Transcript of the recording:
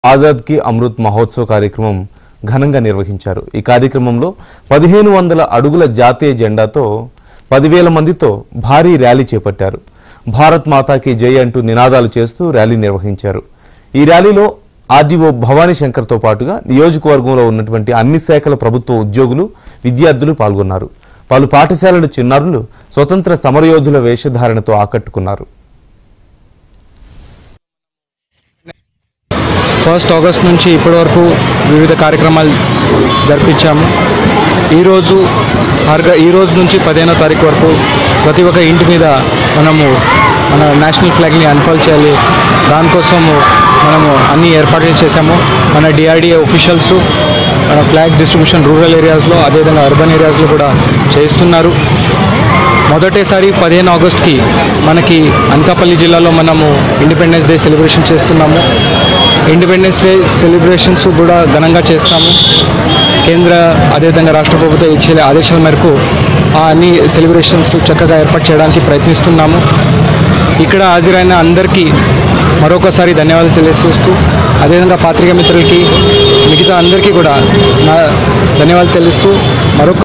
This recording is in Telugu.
ఆజాద్ కి అమృత్ మహోత్సవ్ కార్యక్రమం ఘనంగా నిర్వహించారు ఈ కార్యక్రమంలో పదిహేను వందల అడుగుల జాతీయ జెండాతో పదివేల మందితో భారీ ర్యాలీ చేపట్టారు భారత్ మాతాకి జై అంటూ నినాదాలు చేస్తూ ర్యాలీ నిర్వహించారు ఈ ర్యాలీలో ఆర్డీఓ భవానీ శంకర్తో పాటుగా నియోజకవర్గంలో ఉన్నటువంటి అన్ని శాఖల ప్రభుత్వ ఉద్యోగులు విద్యార్థులు పాల్గొన్నారు పలు పాఠశాలల చిన్నారులు స్వతంత్ర సమరయోధుల వేషధారణతో ఆకట్టుకున్నారు ఫస్ట్ ఆగస్ట్ నుంచి ఇప్పటి వరకు వివిధ కార్యక్రమాలు జరిపించాము ఈరోజు హర్గ ఈ రోజు నుంచి పదిహేనో తారీఖు వరకు ప్రతి ఒక్క ఇంటి మీద మనము మన నేషనల్ ఫ్లాగ్ని అన్ఫాల్ చేయాలి దానికోసము మనము అన్ని ఏర్పాట్లు చేశాము మన డిఆర్డిఏ ఒఫీషియల్స్ మన ఫ్లాగ్ డిస్ట్రిబ్యూషన్ రూరల్ ఏరియాస్లో అదేవిధంగా అర్బన్ ఏరియాస్లో కూడా చేస్తున్నారు మొదటిసారి పదిహేను ఆగస్ట్కి మనకి అనకాపల్లి జిల్లాలో మనము ఇండిపెండెన్స్ డే సెలబ్రేషన్ చేస్తున్నాము ఇండిపెండెన్స్ డే సెలబ్రేషన్స్ కూడా ఘనంగా చేస్తాము కేంద్ర అదేవిధంగా రాష్ట్ర ప్రభుత్వం ఇచ్చే ఆదేశాల మేరకు ఆ అన్ని సెలబ్రేషన్స్ చక్కగా ఏర్పాటు చేయడానికి ప్రయత్నిస్తున్నాము ఇక్కడ హాజరైన అందరికీ మరొకసారి ధన్యవాదాలు తెలియజేస్తూ అదేవిధంగా పాత్రికా మిత్రులకి మిగతా అందరికీ కూడా నా ధన్యవాదాలు తెలుస్తూ మరొక